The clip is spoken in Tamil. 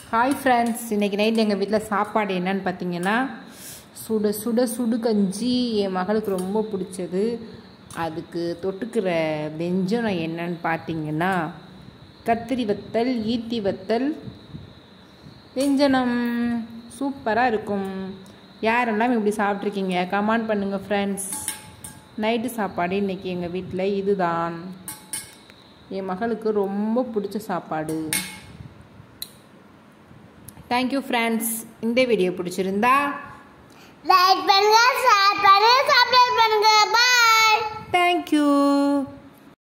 ஹாய் ஃப்ரெண்ட்ஸ் இன்றைக்கி நைட் எங்கள் வீட்டில் சாப்பாடு என்னன்னு பார்த்தீங்கன்னா சுட சுட சுடு கஞ்சி என் மகளுக்கு ரொம்ப பிடிச்சது அதுக்கு தொட்டுக்கிற வெஞ்சனம் என்னன்னு பார்த்தீங்கன்னா கத்திரி வத்தல் ஈட்டி வத்தல் வெஞ்சனம் சூப்பராக இருக்கும் யாரெல்லாம் இப்படி சாப்பிட்ருக்கீங்க கமெண்ட் பண்ணுங்கள் ஃப்ரெண்ட்ஸ் நைட்டு சாப்பாடு இன்றைக்கி எங்கள் வீட்டில் இதுதான் என் மகளுக்கு ரொம்ப பிடிச்ச சாப்பாடு தேங்க்யூ ஃப்ரெண்ட்ஸ் இந்த வீடியோ பிடிச்சிருந்தா லைக் பண்ணுங்க ஷேர் பண்ணுங்க சப்ஸ்கிரைப் பண்ணுங்க பாய் தேங்க்யூ